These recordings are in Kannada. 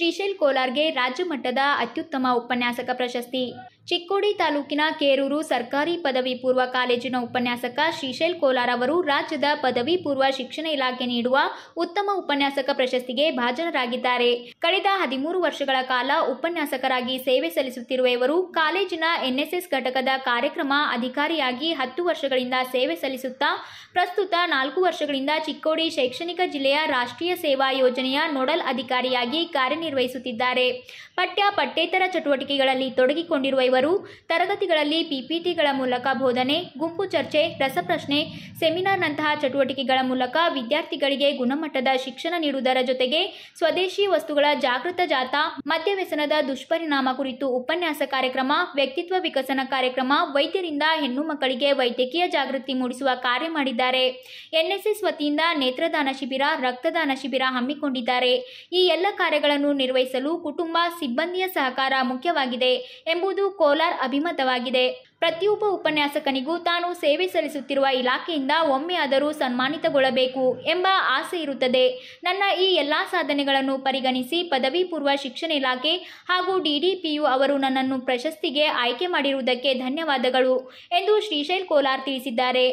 ಶ್ರೀಶೈಲ್ ಕೋಲಾರ್ಗೆ ರಾಜ್ಯ ಮಟ್ಟದ ಅತ್ಯುತ್ತಮ ಉಪನ್ಯಾಸಕ ಪ್ರಶಸ್ತಿ ಚಿಕ್ಕೋಡಿ ತಾಲೂಕಿನ ಕೇರೂರು ಸರ್ಕಾರಿ ಪದವಿ ಪೂರ್ವ ಕಾಲೇಜಿನ ಉಪನ್ಯಾಸಕ ಶ್ರೀಶೈಲ್ ಕೋಲಾರ್ ಅವರು ರಾಜ್ಯದ ಪದವಿ ಪೂರ್ವ ಶಿಕ್ಷಣ ಇಲಾಖೆ ನೀಡುವ ಉತ್ತಮ ಉಪನ್ಯಾಸಕ ಪ್ರಶಸ್ತಿಗೆ ಭಾಜನರಾಗಿದ್ದಾರೆ ಕಳೆದ ಹದಿಮೂರು ವರ್ಷಗಳ ಕಾಲ ಉಪನ್ಯಾಸಕರಾಗಿ ಸೇವೆ ಸಲ್ಲಿಸುತ್ತಿರುವ ಇವರು ಕಾಲೇಜಿನ ಎನ್ಎಸ್ಎಸ್ ಘಟಕದ ಕಾರ್ಯಕ್ರಮ ಅಧಿಕಾರಿಯಾಗಿ ಹತ್ತು ವರ್ಷಗಳಿಂದ ಸೇವೆ ಸಲ್ಲಿಸುತ್ತಾ ಪ್ರಸ್ತುತ ನಾಲ್ಕು ವರ್ಷಗಳಿಂದ ಚಿಕ್ಕೋಡಿ ಶೈಕ್ಷಣಿಕ ಜಿಲ್ಲೆಯ ರಾಷ್ಟ್ರೀಯ ಸೇವಾ ಯೋಜನೆಯ ನೋಡಲ್ ಅಧಿಕಾರಿಯಾಗಿ ಕಾರ್ಯನಿರ್ವಹಿಸುತ್ತಿದ್ದಾರೆ ಪಠ್ಯ ಪಠ್ಯೇತರ ಚಟುವಟಿಕೆಗಳಲ್ಲಿ ತೊಡಗಿಕೊಂಡಿರುವ ಇವರು ತರಗತಿಗಳಲ್ಲಿ ಪಿಪಿಟಿಗಳ ಮೂಲಕ ಬೋಧನೆ ಗುಂಪು ಚರ್ಚೆ ರಸಪ್ರಶ್ನೆ ಸೆಮಿನಾರ್ನಂತಹ ಚಟುವಟಿಕೆಗಳ ಮೂಲಕ ವಿದ್ಯಾರ್ಥಿಗಳಿಗೆ ಗುಣಮಟ್ಟದ ಶಿಕ್ಷಣ ನೀಡುವುದರ ಜೊತೆಗೆ ಸ್ವದೇಶಿ ವಸ್ತುಗಳ ಜಾಗೃತ ಜಾಥಾ ಮದ್ಯವ್ಯಸನದ ದುಷ್ಪರಿಣಾಮ ಕುರಿತು ಉಪನ್ಯಾಸ ಕಾರ್ಯಕ್ರಮ ವ್ಯಕ್ತಿತ್ವ ವಿಕಸನ ಕಾರ್ಯಕ್ರಮ ವೈದ್ಯರಿಂದ ಹೆಣ್ಣು ಮಕ್ಕಳಿಗೆ ವೈದ್ಯಕೀಯ ಜಾಗೃತಿ ಮೂಡಿಸುವ ಕಾರ್ಯ ಮಾಡಿದ್ದಾರೆ ಎನ್ಎಸ್ಎಸ್ ವತಿಯಿಂದ ನೇತ್ರದಾನ ಶಿಬಿರ ರಕ್ತದಾನ ಶಿಬಿರ ಹಮ್ಮಿಕೊಂಡಿದ್ದಾರೆ ಈ ಎಲ್ಲ ಕಾರ್ಯಗಳನ್ನು ನಿರ್ವಹಿಸಲು ಕುಟುಂಬ ಸಿಬ್ಬಂದಿಯ ಸಹಕಾರ ಮುಖ್ಯವಾಗಿದೆ ಎಂಬುದು ಕೋಲಾರ್ ಅಭಿಮತವಾಗಿದೆ ಪ್ರತಿಯೊಬ್ಬ ಉಪನ್ಯಾಸಕನಿಗೂ ತಾನು ಸೇವೆ ಸಲ್ಲಿಸುತ್ತಿರುವ ಇಲಾಖೆಯಿಂದ ಒಮ್ಮೆಯಾದರೂ ಸನ್ಮಾನಿತಗೊಳ್ಳಬೇಕು ಎಂಬ ಆಸೆ ಇರುತ್ತದೆ ನನ್ನ ಈ ಎಲ್ಲ ಸಾಧನೆಗಳನ್ನು ಪರಿಗಣಿಸಿ ಪದವಿ ಪೂರ್ವ ಶಿಕ್ಷಣ ಇಲಾಖೆ ಹಾಗೂ ಡಿಡಿಪಿಯು ಅವರು ನನ್ನನ್ನು ಪ್ರಶಸ್ತಿಗೆ ಆಯ್ಕೆ ಮಾಡಿರುವುದಕ್ಕೆ ಧನ್ಯವಾದಗಳು ಎಂದು ಶ್ರೀಶೈಲ್ ಕೋಲಾರ್ ತಿಳಿಸಿದ್ದಾರೆ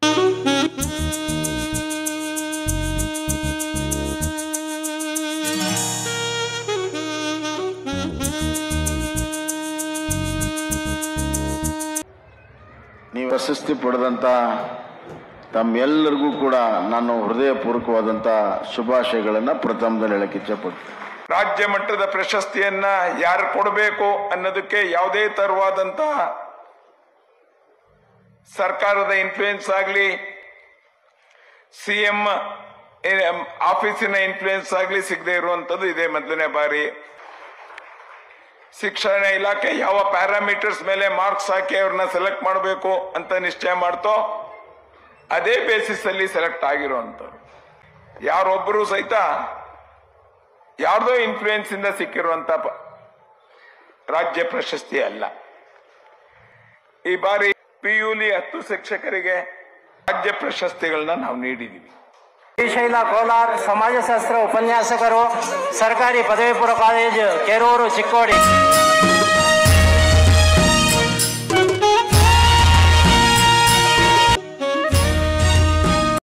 ನೀವು ಪ್ರಶಸ್ತಿ ಪಡೆದಂಥ ತಮ್ಮೆಲ್ಲರಿಗೂ ಕೂಡ ನಾನು ಹೃದಯಪೂರ್ವಕವಾದಂಥ ಶುಭಾಶಯಗಳನ್ನು ಪ್ರಥಮದಲ್ಲಿ ಹೇಳಕ್ಕೆ ಇಚ್ಛಪಡ್ತೀನಿ ರಾಜ್ಯ ಮಟ್ಟದ ಪ್ರಶಸ್ತಿಯನ್ನ ಯಾರು ಕೊಡಬೇಕು ಅನ್ನೋದಕ್ಕೆ ಯಾವುದೇ ತರವಾದಂತ ಸರ್ಕಾರದ ಇನ್ಫ್ಲೂಯೆನ್ಸ್ ಆಗಲಿ ಸಿ ಎಂ ಆಫೀಸಿನ ಇನ್ಫ್ಲೂಯೆನ್ಸ್ ಆಗಲಿ ಸಿಗದೆ ಇರುವಂತದ್ದು ಇದೇ ಮೊದಲನೇ ಬಾರಿ ಶಿಕ್ಷಣ ಇಲಾಖೆ ಯಾವ ಪ್ಯಾರಾಮೀಟರ್ಸ್ ಮೇಲೆ ಮಾರ್ಕ್ಸ್ ಹಾಕಿ ಅವ್ರನ್ನ ಸೆಲೆಕ್ಟ್ ಮಾಡಬೇಕು ಅಂತ ನಿಶ್ಚಯ ಮಾಡ್ತೋ ಅದೇ ಬೇಸಿಸ್ ಅಲ್ಲಿ ಸೆಲೆಕ್ಟ್ ಆಗಿರುವಂತವ್ರು ಯಾರೊಬ್ಬರು ಸಹಿತ ಯಾರ್ದೋ ಇನ್ಫ್ಲೂಯೆನ್ಸ್ ಇಂದ ಸಿಕ್ಕಿರುವಂತ ಪ- ರಾಜ್ಯ ಪ್ರಶಸ್ತಿ ಅಲ್ಲ ಈ ಬಾರಿ ಪಿಯುಲಿ ಹತ್ತು ಶಿಕ್ಷಕರಿಗೆ ರಾಜ್ಯ ಪ್ರಶಸ್ತಿಗಳನ್ನ ನಾವು ನೀಡಿದೀವಿ ಶ್ರೀಶೈಲ ಕೋಲಾರ್ ಸಮಾಜಶಾಸ್ತ್ರ ಉಪನ್ಯಾಸಕರು ಸರ್ಕಾರಿ ಪದವಿ ಪೂರ್ವ ಕಾಲೇಜು ಕೆರೂರು ಚಿಕ್ಕೋಡಿ